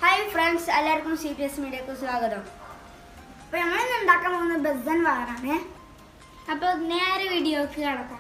Hi friends എല്ലാവർക്കും C P S മീഡിയക്ക് സ്വാഗതം അപ്പോൾ നമ്മളിന്ന് ഉണ്ടാക്കാൻ പോകുന്നത് ബസൻ വാറാണ് അപ്പോൾ നേരെ വീഡിയോക്ക് കടക്കാം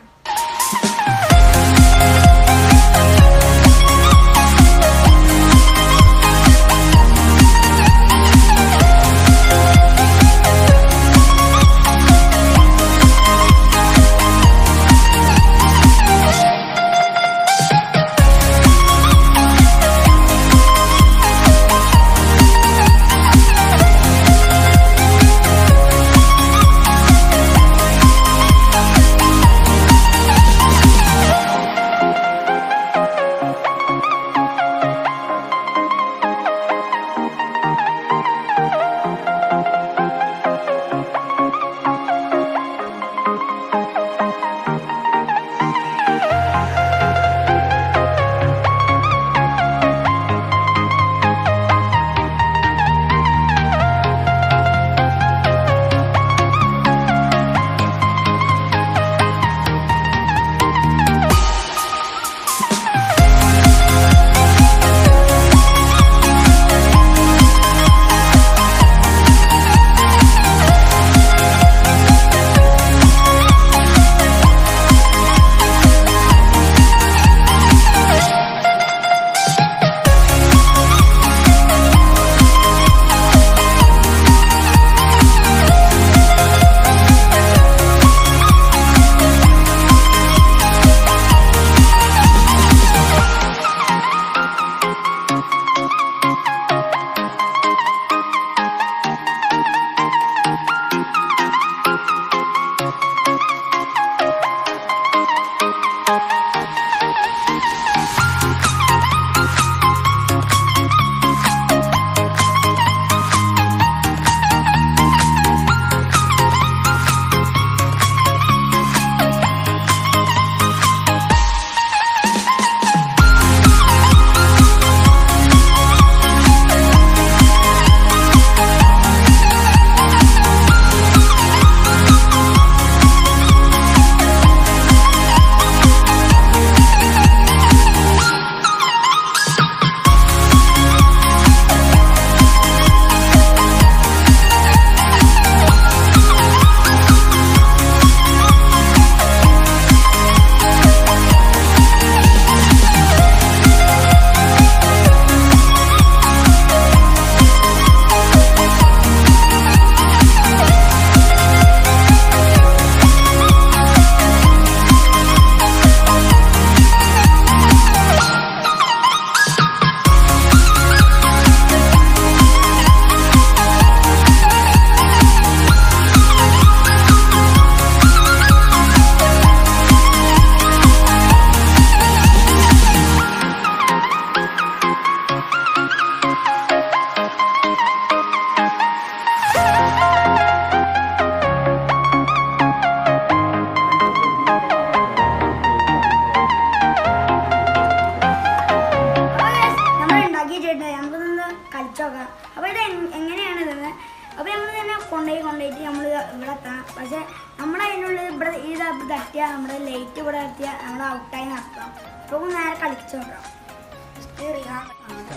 നമ്മൾ ഉണ്ടാക്കിയിട്ടുണ്ട് നമുക്കിതൊന്ന് കളിച്ചു നോക്കാം അപ്പോൾ ഇത് എങ്- എങ്ങനെയാണ് ഇതെന്ന് അപ്പോൾ നമ്മൾ തന്നെ കൊണ്ടുപോയി കൊണ്ടുപോയിട്ട് നമ്മൾ ഇവിടെ എത്തണം പക്ഷേ നമ്മുടെ അതിനുള്ളിൽ ഇവിടെ ഈ ഇത് തട്ടിയാൽ നമ്മുടെ ലൈറ്റ് ഇവിടെ എത്തിയാൽ നമ്മൾ ഔട്ടായി നടത്താം അപ്പോൾ നേരെ കളിച്ചു നോക്കാം First റിഹാൻ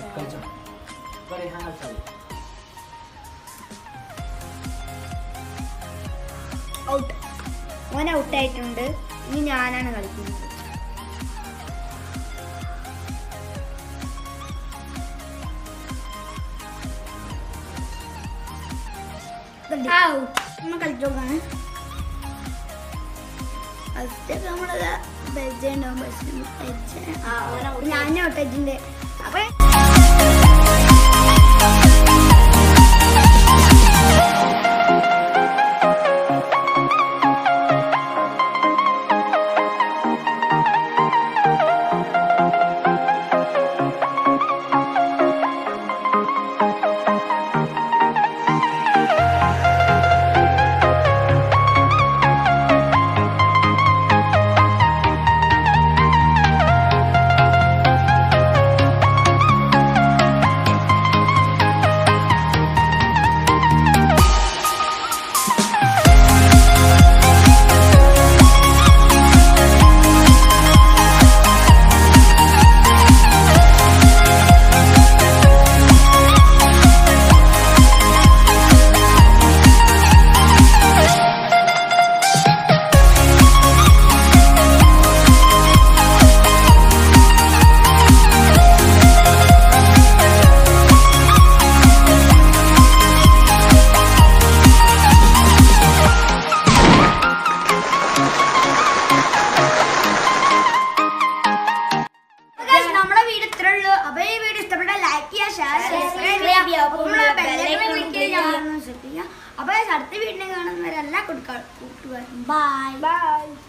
ആണ്. ഔട്ട് ഓൻ ഔട്ടായിട്ടുണ്ട് ഇനി ഞാനാണ് കളിക്കുന്നത് നമ്മൾ കളിച്ചോക്കാണ് ഫസ്റ്റ് നമ്മളത് ബെജ് ഉണ്ടാവും ബെജ് ഞാൻ ഔട്ടായിട്ടുണ്ട് അപ്പൊ ബൈ ബൈ